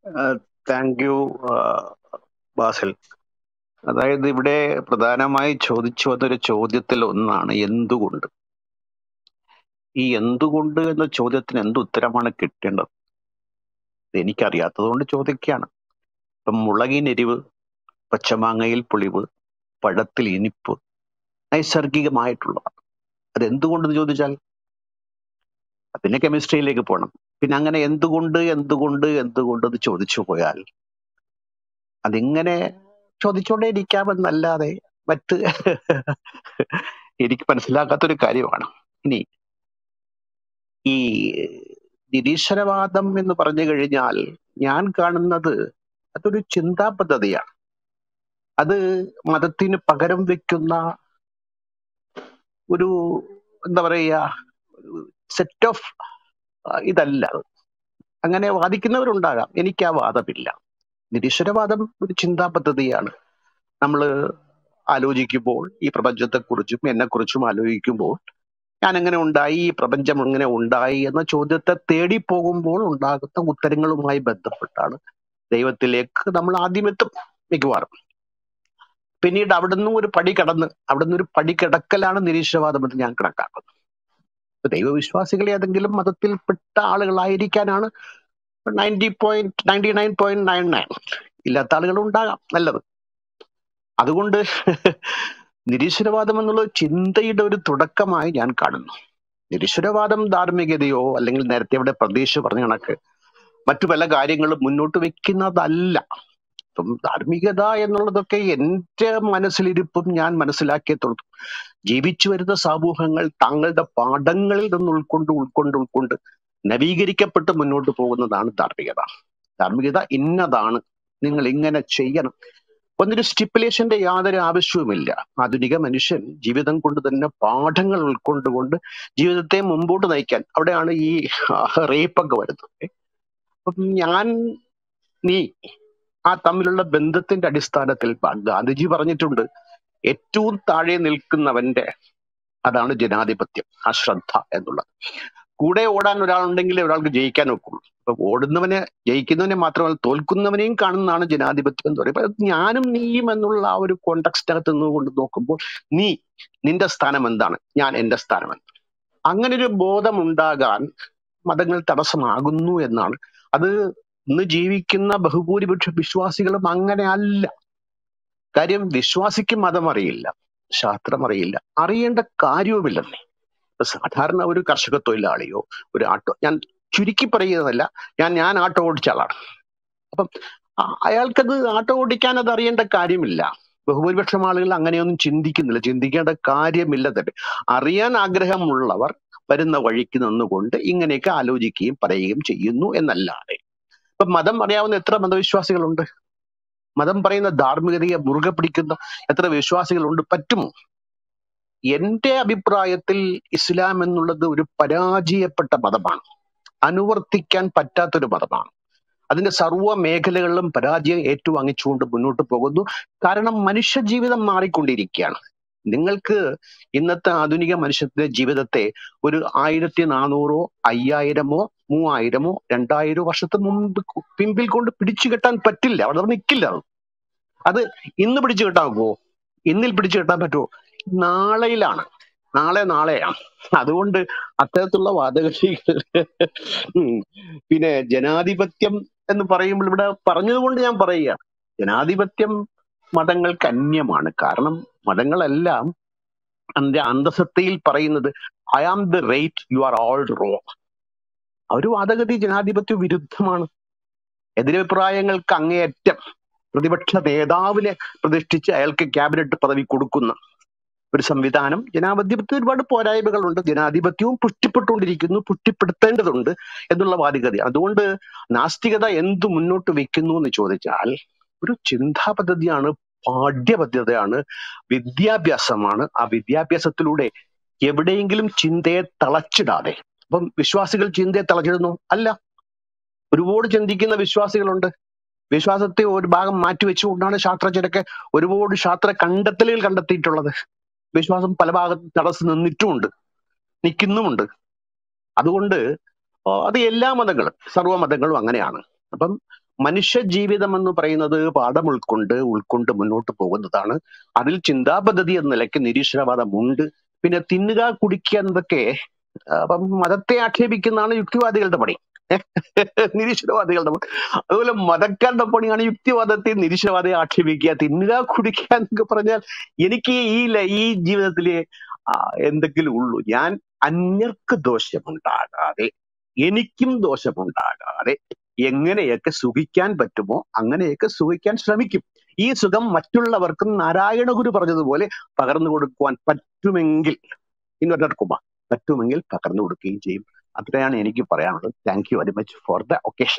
Thank you Basil അതായത് ഇവിടെ പ്രധാനമായി ചോദിച്ചു വന്നൊരു ചോദ്യത്തിൽ ഒന്നാണ് എന്തുകൊണ്ട് ഈ എന്തുകൊണ്ട് എന്ന ചോദ്യത്തിന് എന്ത് ഉത്തരമാണ് കിട്ടേണ്ടത് ഇത് എനിക്കറിയാത്തത് കൊണ്ട് ചോദിക്കുകയാണ് ഇപ്പം മുളകിനെരിവ് പച്ചമാങ്ങയിൽ പുളിവ് പഴത്തിൽ ഇനിപ്പ് നൈസർഗികമായിട്ടുള്ളതാണ് അത് എന്തുകൊണ്ടെന്ന് ചോദിച്ചാൽ പിന്നെ കെമിസ്ട്രിയിലേക്ക് പോകണം പിന്നെ അങ്ങനെ എന്തുകൊണ്ട് എന്തുകൊണ്ട് എന്തുകൊണ്ട് എന്ന് ചോദിച്ചു പോയാൽ അതിങ്ങനെ ചോദിച്ചോണ്ടേ ഇരിക്കാമെന്നല്ലാതെ മറ്റ് എനിക്ക് മനസ്സിലാക്കാത്തൊരു കാര്യമാണ് ഇനി ഈ നിരീശ്വരവാദം എന്ന് പറഞ്ഞു കഴിഞ്ഞാൽ ഞാൻ കാണുന്നത് അതൊരു ചിന്താ പദ്ധതിയാണ് അത് മതത്തിന് പകരം വെക്കുന്ന ഒരു എന്താ പറയുക സെറ്റ് ഓഫ് ഇതല്ല അത്. അങ്ങനെ വാദിക്കുന്നവരുണ്ടാകാം എനിക്ക് ആ വാദമില്ല നിരീശ്വരവാദം ഒരു ചിന്താ പദ്ധതിയാണ് നമ്മൾ ആലോചിക്കുമ്പോൾ ഈ പ്രപഞ്ചത്തെക്കുറിച്ചും എന്നെക്കുറിച്ചും ആലോചിക്കുമ്പോൾ ഞാൻ എങ്ങനെ ഉണ്ടായി ഈ പ്രപഞ്ചം എങ്ങനെ ഉണ്ടായി എന്ന ചോദ്യത്തെ തേടി പോകുമ്പോൾ ഉണ്ടാകുന്ന ഉത്തരങ്ങളുമായി ബന്ധപ്പെട്ടാണ് ദൈവത്തിലേക്ക് നമ്മൾ ആദ്യം എത്തും മിക്കവാറും പിന്നീട് അവിടുന്ന് ഒരു പടി കടന്ന് അവിടുന്ന് ഒരു പടി കിടക്കലാണ് നിരീശ്വരവാദം എന്ന് ഞാൻ കണക്കാക്കുന്നത് ഇപ്പൊ ദൈവവിശ്വാസികൾ ഏതെങ്കിലും മതത്തിൽപ്പെട്ട ആളുകളായിരിക്കാനാണ് ninety point ninety nine point nine nine ഇല്ലാത്ത ആളുകൾ ഉണ്ടാകാം നല്ലത് അതുകൊണ്ട് നിരീശ്വരവാദം എന്നുള്ളത് ചിന്തയുടെ ഒരു തുടക്കമായി ഞാൻ കാണുന്നു നിരീശ്വരവാദം ധാർമ്മികതയോ അല്ലെങ്കിൽ നേരത്തെ ഇവിടെ പ്രതീക്ഷ പറഞ്ഞ കണക്ക് മറ്റു പല കാര്യങ്ങളും മുന്നോട്ട് വെക്കുന്നതല്ല ഇപ്പം ധാർമ്മികത എന്നുള്ളതൊക്കെ എന്റെ മനസ്സിലിരിപ്പും ഞാൻ മനസ്സിലാക്കിയതുള്ളൂ ജീവിച്ചു വരുന്ന സമൂഹങ്ങൾ തങ്ങളുടെ പാഠങ്ങളിൽ നിന്ന് ഉൾക്കൊണ്ട് ഉൾക്കൊണ്ട് ഉൾക്കൊണ്ട് നവീകരിക്കപ്പെട്ട് മുന്നോട്ട് പോകുന്നതാണ് ധാർമ്മികത ധാർമ്മികത ഇന്നതാണ് നിങ്ങൾ ഇങ്ങനെ ചെയ്യണം ഒന്നൊരു സ്റ്റിപ്പുലേഷന്റെ യാതൊരു ആവശ്യവുമില്ല ആധുനിക മനുഷ്യൻ ജീവിതം കൊണ്ട് തന്നെ പാഠങ്ങൾ ഉൾക്കൊണ്ടുകൊണ്ട് ജീവിതത്തെ മുമ്പോട്ട് നയിക്കാൻ അവിടെയാണ് ഈ റേപ്പൊക്കെ വരുന്നത് അപ്പം ഞാൻ നീ ആ തമ്മിലുള്ള ബന്ധത്തിന്റെ അടിസ്ഥാനത്തിൽ പ- ഗാന്ധിജി പറഞ്ഞിട്ടുണ്ട് ഏറ്റവും താഴെ നിൽക്കുന്നവന്റെ അതാണ് ജനാധിപത്യം ആ ശ്രദ്ധ എന്നുള്ളത് കൂടെ ഓടാൻ ഒരാളുണ്ടെങ്കിൽ ഒരാൾക്ക് ജയിക്കാൻ ഒക്കും അപ്പൊ ഓടുന്നവനെ ജയിക്കുന്നവനെ മാത്രമല്ല തോൽക്കുന്നവനെയും കാണുന്നതാണ് ജനാധിപത്യം എന്ന് പറയുന്നത് അപ്പൊ ഞാനും നീയും എന്നുള്ള ആ ഒരു കോണ്ടക്സ്റ്റിനകത്ത് നിന്നുകൊണ്ട് നോക്കുമ്പോൾ നീ നിന്റെ സ്ഥാനം എന്താണ് ഞാൻ എന്റെ സ്ഥാനം എന്താണ് അങ്ങനെ ഒരു ബോധം ഉണ്ടാകാൻ മതങ്ങൾ തടസ്സമാകുന്നു എന്നാണ് അത് ഇന്ന് ജീവിക്കുന്ന ബഹുഭൂരിപക്ഷ വിശ്വാസികളും അങ്ങനെ അല്ല കാര്യം വിശ്വാസിക്ക് മതം അറിയില്ല ശാസ്ത്രം അറിയില്ല അറിയേണ്ട കാര്യവുമില്ലെന്നേ ഇപ്പൊ സാധാരണ ഒരു കർഷക തൊഴിലാളിയോ ഒരു ആട്ടോ ഞാൻ ചുരുക്കി പറയുന്നതല്ല ഞാൻ ഞാൻ ആട്ടോ ഓടിച്ച ആളാണ് അപ്പം ആ- അയാൾക്കത് ആട്ടോ ഓടിക്കാൻ അത് അറിയേണ്ട കാര്യമില്ല ബഹുഭൂരിപക്ഷം ആളുകൾ അങ്ങനെയൊന്നും ചിന്തിക്കുന്നില്ല ചിന്തിക്കേണ്ട കാര്യമില്ല തന്നെ അറിയാൻ ആഗ്രഹമുള്ളവർ വരുന്ന വഴിക്ക് നിന്നുകൊണ്ട് ഇങ്ങനെയൊക്കെ ആലോചിക്കുകയും പറയുകയും ചെയ്യുന്നു എന്നല്ലാതെ ഇപ്പൊ മതം അറിയാവുന്ന എത്ര മതവിശ്വാസികളുണ്ട് മതം പറയുന്ന ധാർമ്മികതയെ മുറുകെ പിടിക്കുന്ന എത്ര വിശ്വാസികളുണ്ട് പറ്റുമോ എന്റെ അഭിപ്രായത്തിൽ ഇസ്ലാം എന്നുള്ളത് ഒരു പരാജയപ്പെട്ട മതമാണ് അനുവർത്തിക്കാൻ പറ്റാത്തൊരു മതമാണ് അതിന്റെ സർവ്വ മേഖലകളിലും പരാജയം ഏറ്റുവാങ്ങിച്ചുകൊണ്ട് മുന്നോട്ട് പോകുന്നു കാരണം മനുഷ്യ ജീവിതം മാറിക്കൊണ്ടിരിക്കുകയാണ് നിങ്ങൾക്ക് ഇന്നത്തെ ആധുനിക മനുഷ്യത്തിന്റെ ജീവിതത്തെ ഒരു ആയിരത്തി നാനൂറോ അയ്യായിരമോ മൂവായിരമോ രണ്ടായിരമോ വർഷത്തിന് മുമ്പ് കു- പിമ്പിൽ കൊണ്ട് പിടിച്ചു കെട്ടാൻ പറ്റില്ല അവിടെ നിൽക്കില്ല അത് അത് ഇന്ന് പിടിച്ചു കെട്ടാൻ പറ്റുമോ ഇന്നിൽ പിടിച്ചു കെട്ടാൻ പറ്റുമോ നാളെയിലാണ് നാളെ നാളെയാണ് അതുകൊണ്ട് അത്തരത്തിലുള്ള വാദഗതികൾ ഉം. പിന്നെ ജനാധിപത്യം എന്ന് പറയുമ്പോൾ ഇവിടെ പറഞ്ഞതുകൊണ്ട് ഞാൻ പറയുക ജനാധിപത്യം മതങ്ങൾക്ക് അന്യമാണ് കാരണം മതങ്ങളെല്ലാം അതിന്റെ അന്തസത്തയിൽ പറയുന്നത് I am the right you are all wrong ഒരു വാദഗതി ജനാധിപത്യ വിരുദ്ധമാണ് എതിരഭിപ്രായങ്ങൾക്ക് അങ്ങേയറ്റം പ്രതിപക്ഷ നേതാവിനെ പ്രതിഷ്ഠിച്ച് അയാൾക്ക് ക്യാബിനറ്റ് പദവി കൊടുക്കുന്ന ഒരു സംവിധാനം ജനാധിപത്യത്തിൽ ഒരുപാട് പോരായ്മകളുണ്ട് ജനാധിപത്യവും പുഷ്ടിപ്പെട്ടുകൊണ്ടിരിക്കുന്നു പുഷ്ടിപ്പെടുത്തേണ്ടതുണ്ട് എന്നുള്ള വാദികത അതുകൊണ്ട് നാസ്തികത എന്തു മുന്നോട്ട് വെക്കുന്നു എന്ന് ചോദിച്ചാൽ ഒരു ചിന്താ പദ്ധതിയാണ് പാഠ്യപദ്ധതിയാണ് വിദ്യാഭ്യാസമാണ് ആ വിദ്യാഭ്യാസത്തിലൂടെ എവിടെയെങ്കിലും ചിന്തയെ തളച്ചിടാതെ അപ്പം വിശ്വാസികൾ ചിന്തയെ തളച്ചിടുന്നു അല്ല ഒരുപാട് ചിന്തിക്കുന്ന വിശ്വാസികളുണ്ട് വിശ്വാസത്തെ ഒരു ഭാഗം മാറ്റിവെച്ചുകൊണ്ടാണ് ശാസ്ത്രജ്ഞരൊക്കെ ഒരുപാട് ശാസ്ത്ര കണ്ടെത്തലുകൾ കണ്ടെത്തിയിട്ടുള്ളത് വിശ്വാസം പല ഭാഗത്ത് തടസ്സം നിന്നിട്ടുമുണ്ട് നിൽക്കുന്നുമുണ്ട് അതുകൊണ്ട് ആ, അത് എല്ലാ മതങ്ങളും സർവ്വ മതങ്ങളും അങ്ങനെയാണ് അപ്പം മനുഷ്യ ജീവിതം എന്ന് പറയുന്നത് പാഠം ഉൾക്കൊണ്ട് ഉൾക്കൊണ്ട് മുന്നോട്ട് പോകുന്നതാണ് അതിൽ ചിന്താപദ്ധതി എന്ന നിലയ്ക്ക് നിരീശ്വരവാദമുണ്ട് പിന്നെ തിന്നുക കുടിക്കുക എന്നതൊക്കെ ആ, അപ്പം മതത്തെ ആക്ഷേപിക്കുന്നതാണ് യുക്തിവാദികളുടെ പണി നിരീശ്വരവാദികളുടെ പണി അതുപോലെ മതക്കാരുടെ പണിയാണ് യുക്തിവാദത്തെ നിരീശ്വരവാദത്തെ ആക്ഷേപിക്കുക തിന്നുക കുടിക്കുക എന്നൊക്കെ പറഞ്ഞാൽ എനിക്ക് ഈ ല- ഈ ജീവിതത്തിലെ ആ, എന്തെങ്കിലും ഉള്ളൂ ഞാൻ അന്യർക്ക് ദോഷമുണ്ടാകാതെ എനിക്കും ദോഷമുണ്ടാകാതെ എങ്ങനെയൊക്കെ സുഖിക്കാൻ പറ്റുമോ അങ്ങനെയൊക്കെ സുഖിക്കാൻ ശ്രമിക്കും ഈ സുഖം മറ്റുള്ളവർക്കും നാരായണ ഗുരു പറഞ്ഞതുപോലെ പകർന്നു കൊടുക്കുവാൻ പറ്റുമെങ്കിൽ ഇൻവെർട്ടഡ് കുമാർ പറ്റുമെങ്കിൽ പകർന്നു കൊടുക്കുകയും ചെയ്യും അത്രയാണ് എനിക്ക് പറയാനുള്ളത് thank you very much for the occasion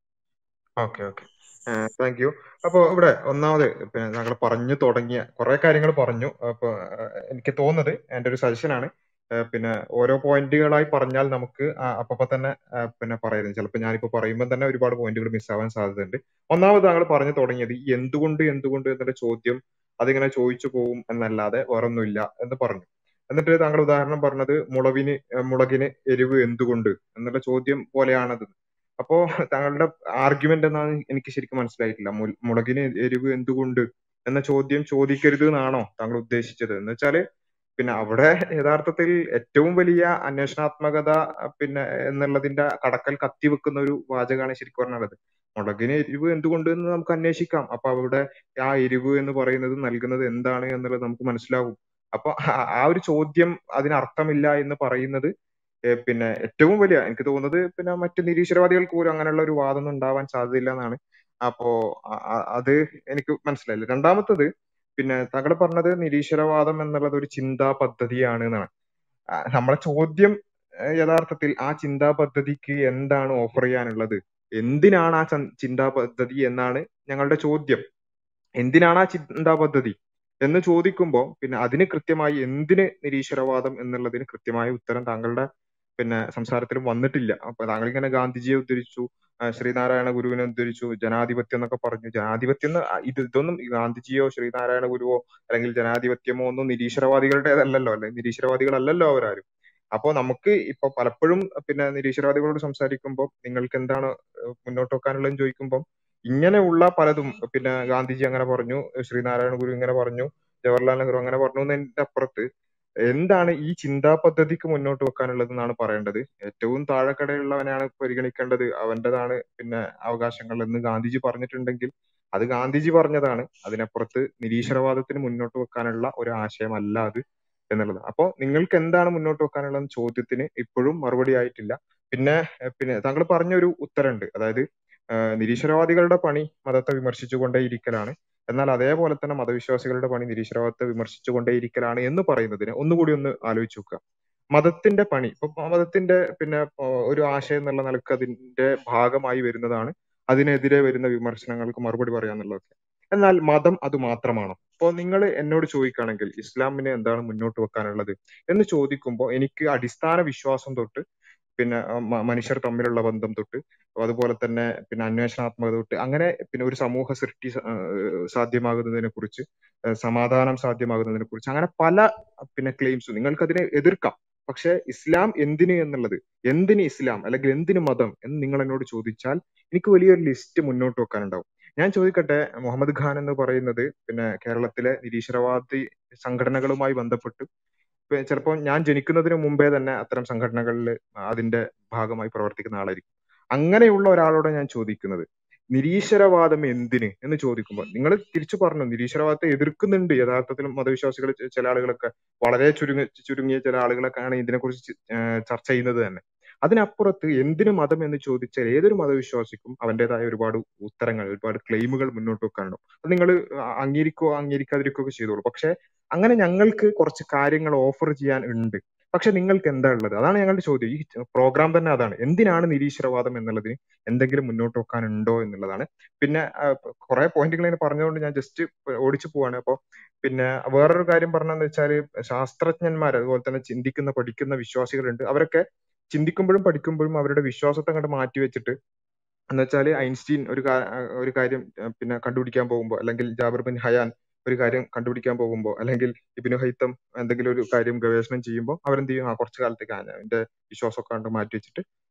okay okay thank you അപ്പൊ ഇവിടെ ഒന്നാമത് പിന്നെ താങ്കൾ പറഞ്ഞു തുടങ്ങിയ കുറെ കാര്യങ്ങൾ പറഞ്ഞു അപ്പൊ ഏഹ്, എനിക്ക് തോന്നുന്നത് എന്റെ ഒരു സജഷൻ ആണ് ഏഹ്, പിന്നെ ഓരോ പോയിന്റുകളായി പറഞ്ഞാൽ നമുക്ക് ആ അപ്പപ്പോ തന്നെ ഏഹ്, പിന്നെ പറയുന്നത് ചിലപ്പോൾ ഞാനിപ്പോ പറയുമ്പോൾ തന്നെ ഒരുപാട് പോയിന്റുകൾ മിസ് ആവാൻ സാധ്യതയുണ്ട് ഒന്നാമത് താങ്കൾ പറഞ്ഞു തുടങ്ങിയത് ഈ എന്തുകൊണ്ട് എന്തുകൊണ്ട് എന്നുള്ള ചോദ്യം അതിങ്ങനെ ചോദിച്ചു പോവും എന്നല്ലാതെ വേറൊന്നുമില്ല എന്ന് പറഞ്ഞു എന്നിട്ട് താങ്കൾ ഉദാഹരണം പറഞ്ഞത് മുളവിന് ഏഹ്, മുളകിന് എരിവ് എന്തുകൊണ്ട് എന്നുള്ള ചോദ്യം പോലെയാണത് അപ്പോ താങ്കളുടെ ആർഗ്യുമെന്റ് എന്നാണ് എനിക്ക് ശരിക്കും മനസ്സിലായിട്ടില്ല മുൽ- മുളകിന് എരിവ് എന്തുകൊണ്ട് എന്ന ചോദ്യം ചോദിക്കരുത് എന്നാണോ താങ്കൾ ഉദ്ദേശിച്ചത് എന്ന് വെച്ചാല് പിന്നെ അവിടെ യഥാർത്ഥത്തിൽ ഏറ്റവും വലിയ അന്വേഷണാത്മകത അഹ് പിന്നെ എന്നുള്ളതിന്റെ കടക്കൽ കത്തിവെക്കുന്ന ഒരു വാചകമാണ് ശരിക്കും പറഞ്ഞത് മുളകിന് എരിവ് എന്തുകൊണ്ട് എന്ന് നമുക്ക് അന്വേഷിക്കാം അപ്പൊ അവിടെ ആ എരിവ് എന്ന് പറയുന്നത് നൽകുന്നത് എന്താണ് എന്നുള്ളത് നമുക്ക് മനസ്സിലാവും അപ്പൊ ആ- ആ ഒരു ചോദ്യം അതിന് അർത്ഥമില്ല എന്ന് പറയുന്നത് ഏഹ് പിന്നെ ഏറ്റവും വലിയ എനിക്ക് തോന്നുന്നത് പിന്നെ മറ്റ് നിരീശ്വരവാദികൾക്ക് പോലും അങ്ങനെയുള്ള ഒരു വാദമൊന്നും ഉണ്ടാവാൻ സാധ്യതയില്ല എന്നാണ് അപ്പോ അ- അ- അത് എനിക്ക് മനസ്സിലായില്ല രണ്ടാമത്തത് പിന്നെ താങ്കൾ പറഞ്ഞത് നിരീശ്വരവാദം എന്നുള്ളത് ഒരു ചിന്താ പദ്ധതിയാണ് എന്നാണ് ആ, നമ്മളെ ചോദ്യം ഏഹ് യഥാർത്ഥത്തിൽ ആ ചിന്താ പദ്ധതിക്ക് എന്താണ് ഓഫർ ചെയ്യാനുള്ളത് എന്തിനാണ് ആ ചൻ- ചിന്താ പദ്ധതി എന്നാണ് ഞങ്ങളുടെ ചോദ്യം എന്തിനാണ് ആ ചിന്താ പദ്ധതി എന്ന് ചോദിക്കുമ്പോൾ പിന്നെ അതിന് കൃത്യമായി എന്തിന് നിരീശ്വരവാദം എന്നുള്ളതിന് കൃത്യമായ ഉത്തരം താങ്കളുടെ പിന്നെ സംസാരത്തിലും വന്നിട്ടില്ല അപ്പൊ താങ്കൾ ഇങ്ങനെ ഗാന്ധിജിയെ ഉദ്ധരിച്ചു ആ, ശ്രീനാരായണ ഗുരുവിനെ ഉദ്ധരിച്ചു ജനാധിപത്യം എന്നൊക്കെ പറഞ്ഞു ജനാധിപത്യം എന്ന് ആ, ഇത് ഇതൊന്നും ഈ ഗാന്ധിജിയോ ശ്രീനാരായണ ഗുരുവോ അല്ലെങ്കിൽ ജനാധിപത്യമോ ഒന്നും നിരീശ്വരവാദികളുടേതല്ലല്ലോ അല്ലെ നിരീശ്വരവാദികളല്ലല്ലോ അവരാരും അപ്പോ നമുക്ക് ഇപ്പൊ പലപ്പോഴും പിന്നെ നിരീശ്വരവാദികളോട് സംസാരിക്കുമ്പോൾ നിങ്ങൾക്ക് എന്താണ് ഏഹ് മുന്നോട്ട് വെക്കാനുള്ളതെന്ന് ചോദിക്കുമ്പോൾ ഇങ്ങനെയുള്ള പലതും പിന്നെ ഗാന്ധിജി അങ്ങനെ പറഞ്ഞു ശ്രീനാരായണ ഗുരു ഇങ്ങനെ പറഞ്ഞു ജവഹർലാൽ നെഹ്റു അങ്ങനെ പറഞ്ഞു എന്നതിന്റെ അപ്പുറത്ത് എന്താണ് ഈ ചിന്താ പദ്ധതിക്ക് മുന്നോട്ട് വെക്കാനുള്ളത് എന്നാണ് പറയേണ്ടത് ഏറ്റവും താഴെക്കടയുള്ളവനാണ് പരിഗണിക്കേണ്ടത് അവന്റേതാണ് പിന്നെ അവകാശങ്ങൾ എന്ന് ഗാന്ധിജി പറഞ്ഞിട്ടുണ്ടെങ്കിൽ അത് ഗാന്ധിജി പറഞ്ഞതാണ് അതിനപ്പുറത്ത് നിരീശ്വരവാദത്തിന് മുന്നോട്ട് വെക്കാനുള്ള ഒരു ആശയമല്ല അത് എന്നുള്ളത് അപ്പോ നിങ്ങൾക്ക് എന്താണ് മുന്നോട്ട് വെക്കാനുള്ള ചോദ്യത്തിന് ഇപ്പോഴും മറുപടി ആയിട്ടില്ല പിന്നെ ഏഹ് പിന്നെ താങ്കൾ പറഞ്ഞ ഒരു ഉത്തരമുണ്ട് അതായത് ആഹ് നിരീശ്വരവാദികളുടെ പണി മതത്തെ വിമർശിച്ചുകൊണ്ടേയിരിക്കലാണ് എന്നാൽ അതേപോലെ തന്നെ മതവിശ്വാസികളുടെ പണി നിരീശ്വരവാദത്തെ വിമർശിച്ചുകൊണ്ടേയിരിക്കലാണ് എന്ന് പറയുന്നതിന് ഒന്നുകൂടി ഒന്ന് ആലോചിച്ച് നോക്കുക മതത്തിന്റെ പണി ഇപ്പൊ മതത്തിന്റെ പിന്നെ ആ, ഒരു ആശയം എന്നുള്ള നിലക്ക് അതിന്റെ ഭാഗമായി വരുന്നതാണ് അതിനെതിരെ വരുന്ന വിമർശനങ്ങൾക്ക് മറുപടി പറയാന്നുള്ളതൊക്കെ എന്നാൽ മതം അത് മാത്രമാണോ ഇപ്പോ നിങ്ങൾ എന്നോട് ചോദിക്കുകയാണെങ്കിൽ ഇസ്ലാമിനെ എന്താണ് മുന്നോട്ട് വെക്കാനുള്ളത് എന്ന് ചോദിക്കുമ്പോൾ എനിക്ക് അടിസ്ഥാന വിശ്വാസം തൊട്ട് പിന്നെ ആ, മ- മനുഷ്യർ തമ്മിലുള്ള ബന്ധം തൊട്ട് അതുപോലെ തന്നെ പിന്നെ അന്വേഷണാത്മകത തൊട്ട് അങ്ങനെ പിന്നെ ഒരു സമൂഹ സൃഷ്ടി സ- ആ, സാധ്യമാകുന്നതിനെ കുറിച്ച് ഏഹ് സമാധാനം സാധ്യമാകുന്നതിനെ കുറിച്ച് അങ്ങനെ പല പിന്നെ ക്ലെയിംസും നിങ്ങൾക്ക് അതിനെ എതിർക്കാം പക്ഷെ ഇസ്ലാം എന്തിന് എന്നുള്ളത് എന്തിന് ഇസ്ലാം അല്ലെങ്കിൽ എന്തിന് മതം എന്ന് നിങ്ങൾ എന്നോട് ചോദിച്ചാൽ എനിക്ക് വലിയൊരു ലിസ്റ്റ് മുന്നോട്ട് വെക്കാനുണ്ടാവും ഞാൻ ചോദിക്കട്ടെ മുഹമ്മദ് ഖാൻ എന്ന് പറയുന്നത് പിന്നെ കേരളത്തിലെ നിരീശ്വരവാദി സംഘടനകളുമായി ബന്ധപ്പെട്ട് ഇപ്പൊ ചിലപ്പോൾ ഞാൻ ജനിക്കുന്നതിന് മുമ്പേ തന്നെ അത്തരം സംഘടനകളിൽ അതിന്റെ ഭാഗമായി പ്രവർത്തിക്കുന്ന ആളായിരിക്കും അങ്ങനെയുള്ള ഒരാളോട് ഞാൻ ചോദിക്കുന്നത് നിരീശ്വരവാദം എന്തിന് എന്ന് ചോദിക്കുമ്പോൾ നിങ്ങൾ തിരിച്ചു പറഞ്ഞു നിരീശ്വരവാദത്തെ എതിർക്കുന്നുണ്ട് യഥാർത്ഥത്തിൽ മതവിശ്വാസികൾ ചെ- ചില ആളുകളൊക്കെ വളരെ ചുരുങ്ങ ചുരുങ്ങിയ ചില ആളുകളൊക്കെയാണ് ഇതിനെക്കുറിച്ച് ചി- ഏഹ് ചർച്ച ചെയ്യുന്നത് തന്നെ അതിനപ്പുറത്ത് എന്തിനു മതം എന്ന് ചോദിച്ചാൽ ഏതൊരു മതവിശ്വാസിക്കും അവന്റേതായ ഒരുപാട് ഉത്തരങ്ങൾ ഒരുപാട് ക്ലെയിമുകൾ മുന്നോട്ട് വെക്കാനുണ്ടാവും അത് നിങ്ങൾ അംഗീകരിക്കോ അംഗീകരിക്കാതിരിക്കുകയോ ഒക്കെ ചെയ്തോളൂ പക്ഷെ അങ്ങനെ ഞങ്ങൾക്ക് കുറച്ച് കാര്യങ്ങൾ ഓഫർ ചെയ്യാൻ ഉണ്ട് പക്ഷെ നിങ്ങൾക്ക് എന്താ ഉള്ളത് അതാണ് ഞങ്ങളുടെ ചോദ്യം ഈ പ്രോഗ്രാം തന്നെ അതാണ് എന്തിനാണ് നിരീശ്വരവാദം എന്നുള്ളതിന് എന്തെങ്കിലും മുന്നോട്ട് വെക്കാനുണ്ടോ എന്നുള്ളതാണ് പിന്നെ കുറെ പോയിന്റുകൾ ഇങ്ങനെ പറഞ്ഞുകൊണ്ട് ഞാൻ ജസ്റ്റ് ഓടിച്ചു പോവാണ് അപ്പൊ പിന്നെ വേറൊരു കാര്യം പറഞ്ഞതെന്ന് വെച്ചാല് ശാസ്ത്രജ്ഞന്മാർ അതുപോലെ തന്നെ ചിന്തിക്കുന്ന പഠിക്കുന്ന വിശ്വാസികളുണ്ട് അവരൊക്കെ ചിന്തിക്കുമ്പോഴും പഠിക്കുമ്പോഴും അവരുടെ വിശ്വാസത്തെ അങ്ങോട്ട് മാറ്റി വെച്ചിട്ട് എന്ന് വെച്ചാൽ ഐൻസ്റ്റീൻ ഒരു കാ- ഒരു കാര്യം അഹ് പിന്നെ കണ്ടുപിടിക്കാൻ പോകുമ്പോൾ അല്ലെങ്കിൽ ജാബിർ ബിൻ ഹയാൻ ഒരു കാര്യം കണ്ടുപിടിക്കാൻ പോകുമ്പോൾ അല്ലെങ്കിൽ ഇബിനു ഹൈത്തം എന്തെങ്കിലും ഒരു കാര്യം ഗവേഷണം ചെയ്യുമ്പോൾ അവരെന്ത് ചെയ്യും ആ കുറച്ചു കാലത്തേക്ക് ആ എന്റെ വിശ്വാസമൊക്കെ കണ്ട് മാറ്റി വെച്ചിട്ട്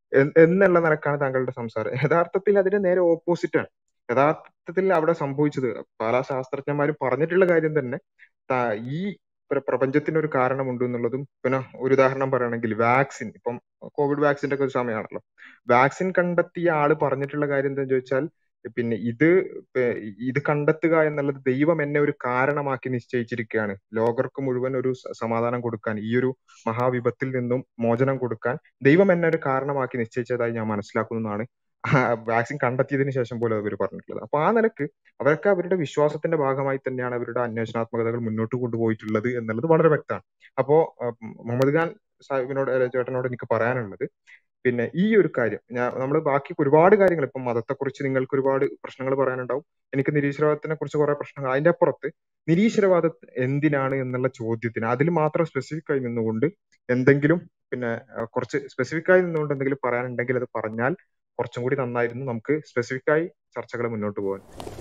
എ- എന്നുള്ള നിലക്കാണ് താങ്കളുടെ സംസാരം യഥാർത്ഥത്തിൽ അതിന് നേരെ ഓപ്പോസിറ്റ് ആണ് യഥാർത്ഥത്തിൽ അവിടെ സംഭവിച്ചത് പല ശാസ്ത്രജ്ഞന്മാരും പറഞ്ഞിട്ടുള്ള കാര്യം തന്നെ ത- ഈ പ്ര- പ്രപഞ്ചത്തിന് ഒരു കാരണമുണ്ട് എന്നുള്ളതും പിന്നെ ഒരു ഉദാഹരണം പറയുകയാണെങ്കിൽ വാക്സിൻ ഇപ്പം കോവിഡ് വാക്സിന്റെ ഒക്കെ ഒരു സമയമാണല്ലോ വാക്സിൻ കണ്ടെത്തിയ ആള് പറഞ്ഞിട്ടുള്ള കാര്യം എന്താണെന്ന് ചോദിച്ചാൽ പിന്നെ ഇത് പേ- ഇത് കണ്ടെത്തുക എന്നുള്ളത് ദൈവം എന്നെ ഒരു കാരണമാക്കി നിശ്ചയിച്ചിരിക്കുകയാണ് ലോകർക്ക് മുഴുവൻ ഒരു സ- സമാധാനം കൊടുക്കാൻ ഈ ഒരു മഹാവിപത്തിൽ നിന്നും മോചനം കൊടുക്കാൻ ദൈവം എന്നെ ഒരു കാരണമാക്കി നിശ്ചയിച്ചതായി ഞാൻ മനസ്സിലാക്കുന്നതാണ് വാക്സിൻ കണ്ടെത്തിയതിനു ശേഷം പോലും അവർ പറഞ്ഞിട്ടുള്ളത് അപ്പൊ ആ നിലക്ക് അവരൊക്കെ അവരുടെ വിശ്വാസത്തിന്റെ ഭാഗമായി തന്നെയാണ് അവരുടെ അന്വേഷണാത്മകതകൾ മുന്നോട്ട് കൊണ്ടുപോയിട്ടുള്ളത് എന്നുള്ളത് വളരെ വ്യക്തമാണ് അപ്പോ അഹ് മുഹമ്മദ് ഖാൻ സാഹിബിനോട് അല്ല, ചേട്ടനോട് എനിക്ക് പറയാനുള്ളത് പിന്നെ ഈ ഒരു കാര്യം ഞാൻ നമ്മൾ ബാക്കി ഒരുപാട് കാര്യങ്ങൾ ഇപ്പം മതത്തെക്കുറിച്ച് നിങ്ങൾക്ക് ഒരുപാട് പ്രശ്നങ്ങൾ പറയാനുണ്ടാവും എനിക്ക് നിരീശ്വരവാദത്തിനെ കുറിച്ച് കുറെ പ്രശ്നങ്ങൾ അതിന്റെ അപ്പുറത്ത് നിരീശ്വരവാദം എന്തിനാണ് എന്നുള്ള ചോദ്യത്തിന് അതിൽ മാത്രം സ്പെസിഫിക് ആയി നിന്നുകൊണ്ട് എന്തെങ്കിലും പിന്നെ അഹ് കുറച്ച് സ്പെസിഫിക് ആയി നിന്നുകൊണ്ട് എന്തെങ്കിലും പറയാനുണ്ടെങ്കിൽ അത് പറഞ്ഞാൽ കുറച്ചും കൂടി നന്നായിരുന്നു നമുക്ക് സ്പെസിഫിക് ആയി ചർച്ചകൾ മുന്നോട്ട് പോകാൻ